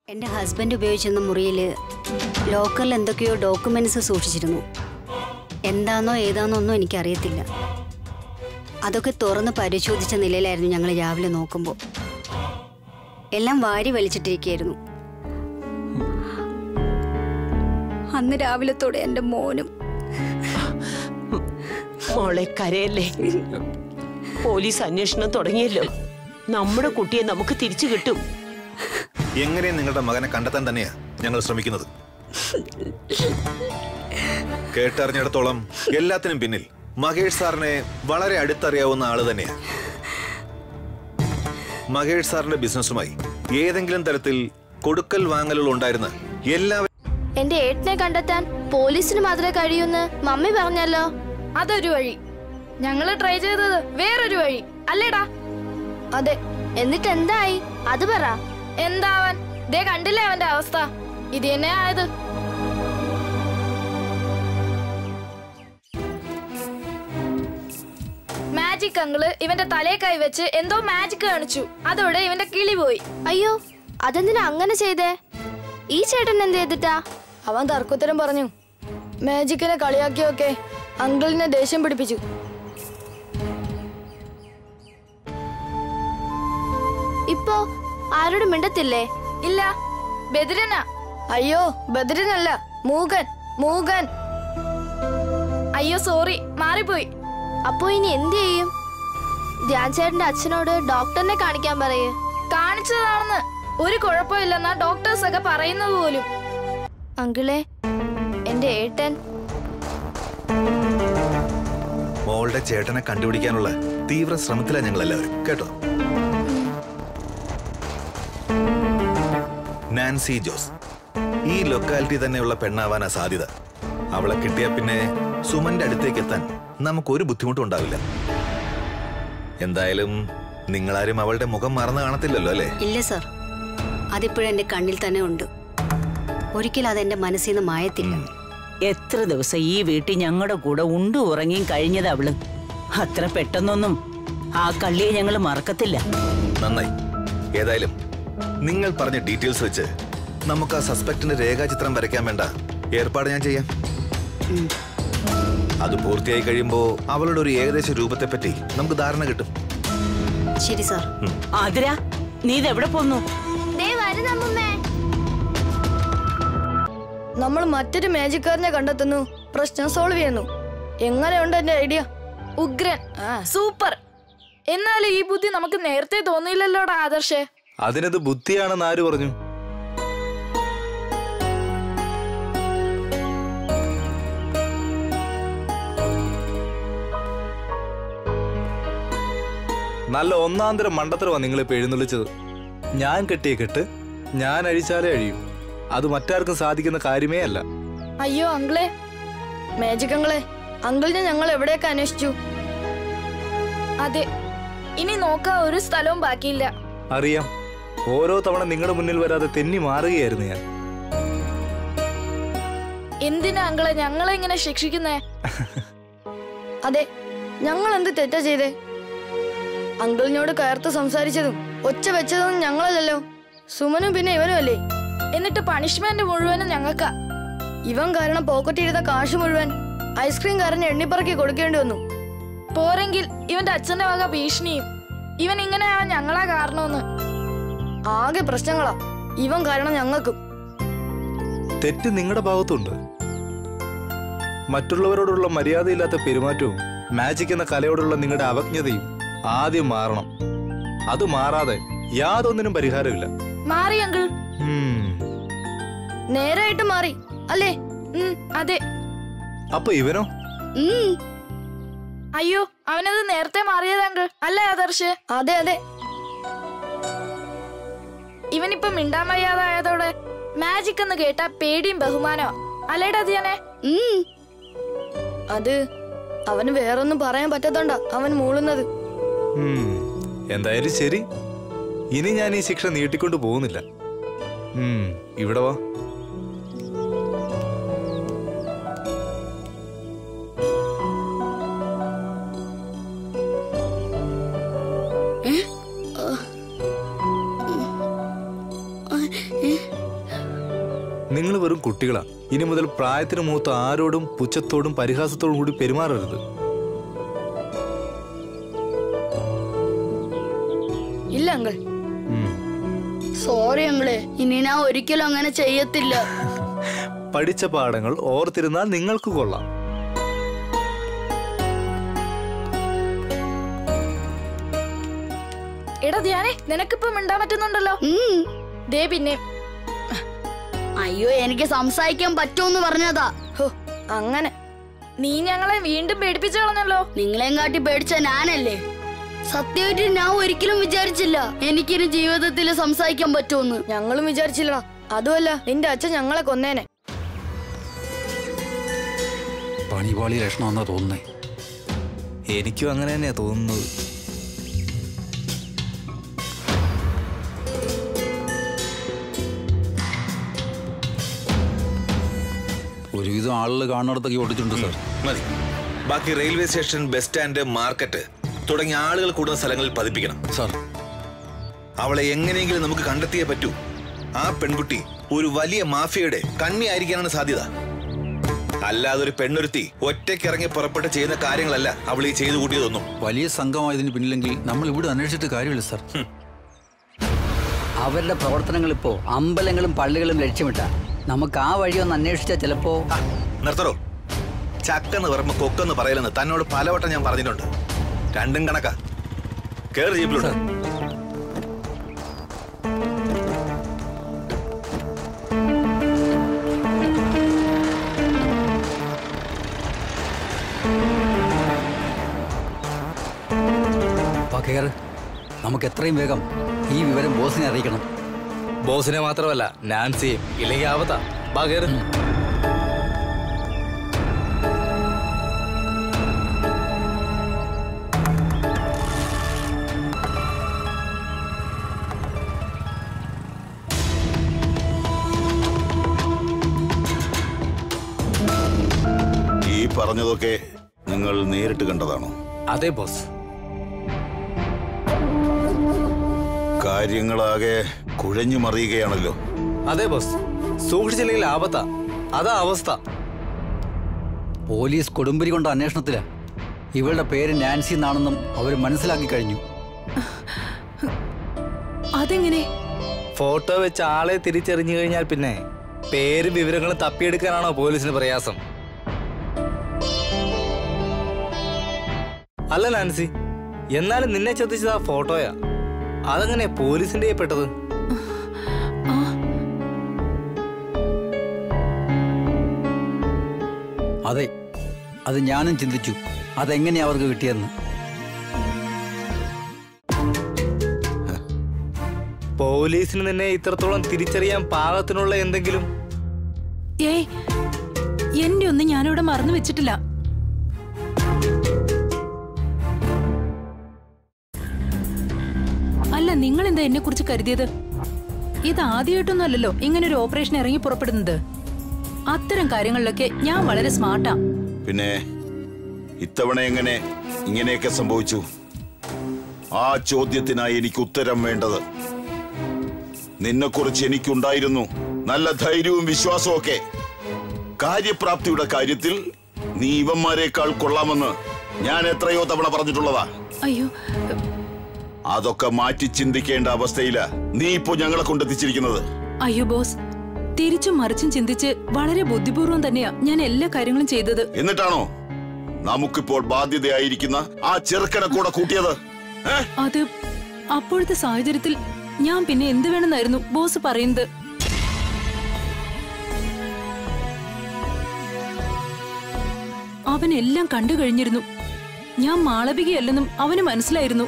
എൻ്റെ ഹസ്ബൻഡ് ഉപയോഗിച്ചിരുന്ന മുറിയിൽ ലോക്കറിൽ എന്തൊക്കെയോ ഡോക്യുമെന്റ്സ് സൂക്ഷിച്ചിരുന്നു എന്താണെന്നോ ഏതാണെന്നോ ഒന്നും എനിക്കറിയത്തില്ല അതൊക്കെ തുറന്ന് പരിശോധിച്ച നിലയിലായിരുന്നു ഞങ്ങൾ രാവിലെ നോക്കുമ്പോൾ എല്ലാം വാരി വലിച്ചിട്ടിരിക്കുകയായിരുന്നു അന്ന് രാവിലത്തോടെ എൻ്റെ മോനും മോളെ കരയല്ലേ പോലീസ് അന്വേഷണം തുടങ്ങിയല്ലോ നമ്മുടെ കുട്ടിയെ നമുക്ക് തിരിച്ചു കിട്ടും എങ്ങനെ നിങ്ങളുടെ മകനെ കണ്ടെത്താൻ തന്നെയാ ഞങ്ങൾ ശ്രമിക്കുന്നത് കേട്ടറിഞ്ഞിടത്തോളം എല്ലാത്തിനും പിന്നിൽ മഹേഷ് സാറിനെ വളരെ അടുത്തറിയാവുന്ന ആള് തന്നെയാ മഹേഷ് സാറിന്റെ ബിസിനസ്സുമായി ഏതെങ്കിലും തരത്തിൽ കൊടുക്കൽ വാങ്ങലുകൾ ഉണ്ടായിരുന്ന എല്ലാവരും എന്റെ ഏട്ടനെ കണ്ടെത്താൻ പോലീസിന് മാത്രമേ കഴിയൂന്ന് മമ്മി പറഞ്ഞല്ലോ അതൊരു വഴി ഞങ്ങള് ട്രൈ ചെയ്തത് വേറൊരു വഴി അല്ലേടാ അതെ എന്നിട്ട് എന്തായി അത് പറ എന്താവൻ ദേ കണ്ടില്ലേ അവന്റെ അവസ്ഥ ഇത് തന്നെ ആയത് മാജിക് അങ്കിള് ഇവന്റെ തലയെ കൈ വെച്ച് എന്തോ മാജിക് കാണിച്ചു അതോടെ ഇവന്റെ കിളി പോയി അയ്യോ അതെന്തിനാ അങ്ങനെ ചെയ്തേ ഈ ചേട്ടൻ എന്ത് ചെയ്തിട്ടാ അവൻ തർക്കുത്തരം പറഞ്ഞു മാജിക്കിനെ കളിയാക്കിയൊക്കെ അങ്കിളിനെ ദേഷ്യം പിടിപ്പിച്ചു ഇപ്പോ ആരോടും മിണ്ടത്തില്ലേ ഇല്ല ബദിരനാ അയ്യോ ബദിരനല്ല മൂകൻ മൂകൻ അയ്യോ സോറി മാറിപ്പോയി അപ്പോ ഇനി എന്ത് ചെയ്യും ധ്യാൻ ചേട്ടന്റെ അച്ഛനോട് ഡോക്ടറിനെ കാണിക്കാൻ പറയേ കാണിച്ചതാണെന്ന് ഒരു കുഴപ്പമില്ലെന്നാ ഡോക്ടേഴ്സ് ഒക്കെ പറയുന്നത് പോലും അങ്കിളെ എന്റെ ഏട്ടൻ മോളുടെ ചേട്ടനെ കണ്ടുപിടിക്കാനുള്ള തീവ്ര ശ്രമത്തിലാണ് ഞങ്ങൾ എല്ലാവരും കേട്ടോ നാൻസി ജോസ് ഈ ലൊക്കാലിറ്റി തന്നെയുള്ള പെണ്ണാവാനാ സാധ്യത അവളെ കിട്ടിയ പിന്നെ സുമന്റെ അടുത്തേക്ക് എത്താൻ നമുക്കൊരു ബുദ്ധിമുട്ടും ഉണ്ടാവില്ല എന്തായാലും നിങ്ങളാരും അവളുടെ മുഖം മറന്നു കാണത്തില്ലല്ലോ അല്ലേ ഇല്ല സർ അതിപ്പോഴും എൻ്റെ കണ്ണിൽ തന്നെ ഉണ്ട് ഒരിക്കലും അതെൻ്റെ മനസ്സിൽ നിന്ന് മായത്തില്ല എത്ര ദിവസം ഈ വീട്ടിൽ ഞങ്ങളുടെ കൂടെ ഉണ്ടു ഉറങ്ങിയും കഴിഞ്ഞത് അവള് അത്ര പെട്ടെന്നൊന്നും ആ കള്ളിയെ ഞങ്ങൾ മറക്കത്തില്ല നന്നായി ഏതായാലും നിങ്ങൾ പറഞ്ഞ ഡീറ്റെയിൽസ് വെച്ച് നമുക്ക് ആ സസ്പെക്ടിന്റെ രേഖാചിത്രം വരയ്ക്കാൻ വേണ്ട ഏർപ്പാട് ഞാൻ ചെയ്യാം അത് പൂർത്തിയായി കഴിയുമ്പോ അവളുടെ ഒരു ഏകദേശ രൂപത്തെ പറ്റി നമുക്ക് ധാരണ കിട്ടും ശരി സാർ ആതിര നീ ഇതെവിടെ പോന്നു ദേ വരുന്നമ്മേ നമ്മൾ മറ്റൊരു മാജിക്കാരനെ കണ്ടെത്തുന്നു പ്രശ്നം സോൾവ് ചെയ്യുന്നു എങ്ങനെയുണ്ട് എന്റെ ഐഡിയ ഉഗ്രൻ സൂപ്പർ എന്നാലും ഈ ബുദ്ധി നമുക്ക് നേരത്തെ തോന്നിയില്ലല്ലോടാ ആദർശേ അതിനത് ബുദ്ധിയാണെന്ന് ആര് പറഞ്ഞു നല്ല ഒന്നാന്തരം മണ്ടത്തരമാണ് നിങ്ങളിപ്പോ എഴുന്നള്ളിച്ചത് ഞാൻ കെട്ടിയ കെട്ട് ഞാൻ അഴിച്ചാലേ അഴിയും അത് മറ്റാർക്കും സാധിക്കുന്ന കാര്യമേ അല്ല അയ്യോ അങ്കിളെ മാജിക് അങ്കിളെ അങ്കിളിനെ ഞങ്ങൾ എവിടെയൊക്കെ അന്വേഷിച്ചു അതെ ഇനി നോക്കാൻ ഒരു സ്ഥലവും ബാക്കിയില്ല അറിയാം ഓരോ തവണ നിങ്ങളുടെ മുന്നിൽ വരാതെ തെന്നി മാറുകയായിരുന്നു ഞാൻ എന്തിനാ അങ്കിളെ ഞങ്ങളെ ഇങ്ങനെ ശിക്ഷിക്കുന്നേ അതെ ഞങ്ങൾ എന്ത് തെറ്റാ ചെയ്തേ അങ്കിളിനോട് കയർത്ത് സംസാരിച്ചതും ഒച്ച വെച്ചതും ഞങ്ങളല്ലല്ലോ സുമനും പിന്നെ ഇവനും അല്ലേ എന്നിട്ട് പണിഷ്മെന്റ് മുഴുവനും ഞങ്ങൾക്കാ ഇവൻ കാരണം പോക്കറ്റിരുന്ന കാശ് മുഴുവൻ ഐസ്ക്രീം കാരന് എണ്ണിപ്പറക്കി കൊടുക്കേണ്ടി വന്നു പോരെങ്കിൽ ഇവന്റെ അച്ഛന്റെ വക ഭീഷണിയും ഇവൻ ഇങ്ങനെയാവാൻ ഞങ്ങളാ കാരണമെന്ന് ആകെ പ്രശ്നങ്ങളാ ഇവൻ കാരണം ഞങ്ങൾക്കും തെറ്റ് നിങ്ങളുടെ ഭാഗത്തുണ്ട് മറ്റുള്ളവരോടുള്ള മര്യാദയില്ലാത്ത പെരുമാറ്റവും മാജിക് എന്ന കലയോടുള്ള നിങ്ങളുടെ അവജ്ഞതയും ആദ്യം മാറണം അത് മാറാതെ യാതൊന്നിനും പരിഹാരമില്ല മാറി അങ്കിൾ ഉം. നേരായിട്ട് മാറി അല്ലേ ഉം, അതെ അപ്പൊ ഇവനോ അയ്യോ അവനത് നേരത്തെ മാറിയത് അങ്കിൾ അല്ലേ ആദർശ് അതെ അതെ ഇവനിപ്പൊ മിണ്ടാൻ വയ്യാതായതോടെ മാജിക് എന്ന് കേട്ട പേടിയും ബഹുമാനോ അല്ലേടാ ധ്യാനെ അത് അവന് വേറൊന്നും പറയാൻ പറ്റാത്തോണ്ടാ അവൻ മൂളുന്നത് ഉം. എന്തായാലും ശരി ഇനി ഞാൻ ഈ ശിക്ഷ നീട്ടിക്കൊണ്ട് പോകുന്നില്ല ഉം, ഇവിടെ വാ നിങ്ങൾ വെറും കുട്ടികളാ ഇനി മുതൽ പ്രായത്തിന് മൂത്ത ആരോടും പുച്ഛത്തോടും പരിഹാസത്തോടും കൂടി പെരുമാറരുത് ഇല്ല അങ്കിൾ ഉം. സോറി അങ്കിളെ ഇനി ഞാൻ ഒരിക്കലും അങ്ങനെ ചെയ്യത്തില്ല പഠിച്ച പാഠങ്ങൾ ഓർത്തിരുന്നാൽ നിങ്ങൾക്ക് കൊള്ളാം എടാ ധ്യാനെ നിനക്കിപ്പോ മിണ്ടാൻ പറ്റുന്നുണ്ടല്ലോ ദേ പിന്നെ അയ്യോ എനിക്ക് സംസാരിക്കാൻ പറ്റുമെന്ന് പറഞ്ഞതാ ഹോ, അങ്ങനെ നീ ഞങ്ങളെ വീണ്ടും പേടിപ്പിച്ചു കളഞ്ഞല്ലോ നിങ്ങളെയും കാട്ടി പേടിച്ച ഞാനല്ലേ സത്യമായിട്ട് ഞാൻ ഒരിക്കലും വിചാരിച്ചില്ല എനിക്കിനി ജീവിതത്തിൽ സംസാരിക്കാൻ പറ്റുമെന്ന് ഞങ്ങളും വിചാരിച്ചില്ലടാ അതുമല്ല നിന്റെ അച്ഛൻ ഞങ്ങളെ കൊന്നേനെ പണിപാളി ലക്ഷണമെന്നാ തോന്നുന്നേ എനിക്കും അങ്ങനെ തന്നെയാ തോന്നുന്നത് ഒരുവിധം ആളുകൾ കാണുന്നിടത്തൊക്കെ ഓടിച്ചിട്ടുണ്ട് സാർ മതി ബാക്കി railway station bus stand market തുടങ്ങിയ ആളുകൾ കൂടുന്ന സ്ഥലങ്ങളിൽ പതിപ്പിക്കണം സാർ അവളെ എങ്ങനെയെങ്കിലും നമുക്ക് കണ്ടെത്തിയേ പറ്റൂ ആ പെൺകുട്ടി ഒരു വലിയ മാഫിയയുടെ കണ്ണിയായിരിക്കാനാണ് സാധ്യത അല്ലാതെ ഒരു പെണ്ണൊരുത്തി ഒറ്റയ്ക്കിറങ്ങി പുറപ്പെട്ട് ചെയ്യുന്ന കാര്യങ്ങളല്ല അവൾ ഈ ചെയ്തു കൂട്ടിയതൊന്നും വലിയ സംഘമായതിന് പിന്നിലെങ്കിൽ നമ്മൾ ഇവിടെ അന്വേഷിച്ചിട്ട് കാര്യമില്ല സാർ അവരുടെ പ്രവർത്തനങ്ങൾ ഇപ്പോ അമ്പലങ്ങളും പള്ളികളും ലക്ഷ്യമിട്ട നമുക്ക് ആ വഴി ഒന്ന് അന്വേഷിച്ചാൽ ചിലപ്പോ ആ, നിർത്തറോ ചക്കെന്ന് പറയുമ്പോ കൊക്കെന്ന് പറയലെന്ന് തന്നോട് പലവട്ടം ഞാൻ പറഞ്ഞിട്ടുണ്ട് രണ്ടും കണക്കാ കേറി ജീപ്പിലുണ്ട് പകയർ നമുക്ക് എത്രയും വേഗം ഈ വിവരം ബോസിനെ അറിയിക്കണം ബോസിനെ മാത്രമല്ല നാൻസിയും ഇല്ലെങ്കിൽ ആവത്താ ബാ കേറ് ഈ പറഞ്ഞതൊക്കെ നിങ്ങൾ നേരിട്ട് കണ്ടതാണോ അതെ ബോസ് കാര്യങ്ങളാകെ കുഴഞ്ഞു മറിയുകയാണല്ലോ അതെ ബോസ് സൂക്ഷിച്ചില്ലെങ്കിൽ ആപത്താ അതാ അവസ്ഥ പോലീസ് കൊടുമ്പിരി കൊണ്ട അന്വേഷണത്തില് ഇവളുടെ പേര് നാൻസി എന്നാണെന്നും അവർ മനസ്സിലാക്കി കഴിഞ്ഞു അതെങ്ങനെ ഫോട്ടോ വെച്ച് ആളെ തിരിച്ചറിഞ്ഞു കഴിഞ്ഞാൽ പിന്നെ പേരും വിവരങ്ങളും തപ്പിയെടുക്കാനാണോ പോലീസിന് പ്രയാസം അല്ല നാൻസി എന്നാലും നിന്നെ ചതിച്ചത് ആ ഫോട്ടോയാ അതെങ്ങനെ പോലീസിന്റെ പെട്ടത് അതെ അത് ഞാനും ചിന്തിച്ചു അതെങ്ങനെയാ അവർക്ക് കിട്ടിയെന്ന് പോലീസിന് നിന്നെ ഇത്രത്തോളം തിരിച്ചറിയാൻ പാകത്തിനുള്ള എന്തെങ്കിലും ഏയ് എന്റെ ഒന്നും ഞാനിവിടെ മറന്നു വെച്ചിട്ടില്ല അല്ല നിങ്ങൾ എന്താ എന്നെ കുറിച്ച് കരുതിയത് ഇത് ആദ്യമായിട്ടൊന്നും അല്ലല്ലോ ഇങ്ങനെ ഒരു ഓപ്പറേഷൻ ഇറങ്ങി പുറപ്പെടുന്നത് അത്തരം കാര്യങ്ങളിലൊക്കെ ഞാൻ വളരെ സ്മാർട്ടാ പിന്നെ ഇത്തവണ എങ്ങനെ ഇങ്ങനെയൊക്കെ സംഭവിച്ചു ആ ചോദ്യത്തിനായി എനിക്ക് ഉത്തരം വേണ്ടത് നിന്നെക്കുറിച്ച് എനിക്കുണ്ടായിരുന്നു നല്ല ധൈര്യവും വിശ്വാസവും ഒക്കെ കാര്യപ്രാപ്തിയുടെ കാര്യത്തിൽ നീ ഇവന്മാരെക്കാൾ കൊള്ളാമെന്ന് ഞാൻ എത്രയോ തവണ പറഞ്ഞിട്ടുള്ളതാ അയ്യോ അതൊക്കെ മാറ്റി ചിന്തിക്കേണ്ട അവസ്ഥയില നീ ഇപ്പോ ഞങ്ങളെ കൊണ്ടെത്തിച്ചിരിക്കുന്നത് അയ്യോ ബോസ് തിരിച്ചും മറിച്ചും ചിന്തിച്ച് വളരെ ബുദ്ധിപൂർവ്വം തന്നെയാ ഞാൻ എല്ലാ കാര്യങ്ങളും ചെയ്തത് എന്നിട്ടാണോ നമുക്കിപ്പോൾ ബാധ്യതയായിരിക്കുന്ന ആ ചെറുക്കനെ കൂടെ കൂട്ടിയത് ഏ? അത് അപ്പോഴത്തെ സാഹചര്യത്തിൽ ഞാൻ പിന്നെ എന്ത് വേണമെന്നായിരുന്നു ബോസ് പറയുന്നത് അവൻ എല്ലാം കണ്ടു കഴിഞ്ഞിരുന്നു ഞാൻ മാളവികയല്ലെന്നും അവന് മനസ്സിലായിരുന്നു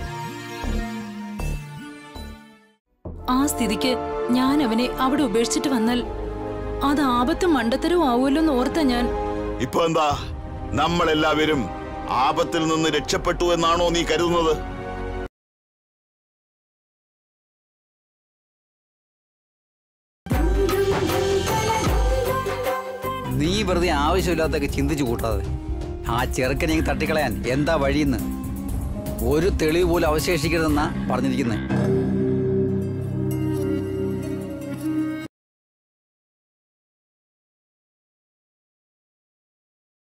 ആ സ്ഥിതിക്ക് ഞാൻ അവനെ അവിടെ ഉപേക്ഷിച്ചിട്ട് വന്നാൽ അത് ആപത്തും മണ്ടത്തരവും ആവുമല്ലോ എന്ന് ഓർത്ത ഞാൻ ഇപ്പൊ എന്താ നമ്മളെല്ലാവരും ആപത്തിൽ നിന്ന് രക്ഷപ്പെട്ടു എന്നാണോ നീ കരുതുന്നത് നീ വെറുതെ ആവശ്യമില്ലാത്തൊക്കെ ചിന്തിച്ചു കൂട്ടാതെ ആ ചെറുക്കനെ തട്ടിക്കളയാൻ എന്താ വഴിയെന്ന് ഒരു തെളിവ് പോലും അവശേഷിക്കരുതെന്നാ പറഞ്ഞിരിക്കുന്നത്